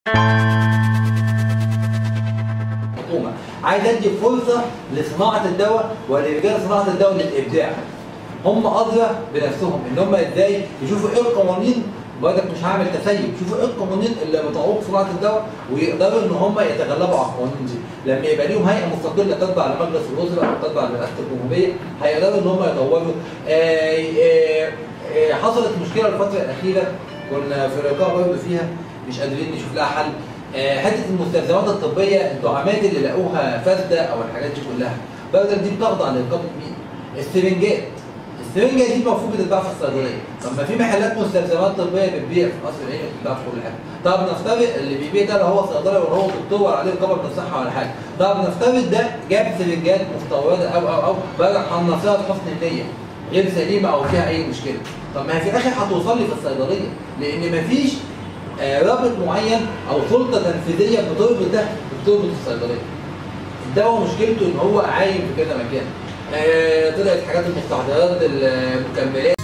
الحكومه عايز ادي فرصه لصناعه الدواء ولرجال صناعه الدواء للابداع هم ادرى بنفسهم ان هم ازاي يشوفوا ايه القوانين برضك مش هعمل تسيب شوفوا ايه القوانين اللي بتعوق صناعه الدواء ويقدروا ان هم يتغلبوا على القوانين دي لما يبقى ليهم هيئه مستقله تتبع لمجلس الوزراء او تتبع لرئاسه الجمهوريه هيقدروا ان هم يطوروا آه، آه، آه، حصلت مشكله الفتره الاخيره كنا في لقاء برضه فيها مش قادرين نشوف لها حل آه، حته المستلزمات الطبيه الدعامات اللي لقوها فاسده او الحاجات دي كلها برضه دي بتخضع لرقابه مين؟ السرنجات السرنجه دي المفروض بتتباع في الصيدليه طب ما في محلات مستلزمات طبيه بتبيع في قصر العين بتتباع في كل حاجه طب نفترض اللي بيبيع ده لا هو صيدلي ولا هو دكتور ولا عليه رقابه من الصحه ولا حاجه طب نفترض ده جاب سرنجات مستورده او او او بقى حنصها بحسن النيه غير سليمه او فيها اي مشكله طب ما هي في الاخر هتوصل لي في الصيدليه لان مفيش آه، رابط معين او سلطه تنفيذيه بتربط ده بتربط الصيدليه الدواء مشكلته ان هو عايم في كذا مكان آه، طلعت حاجات المستحضرات المكملات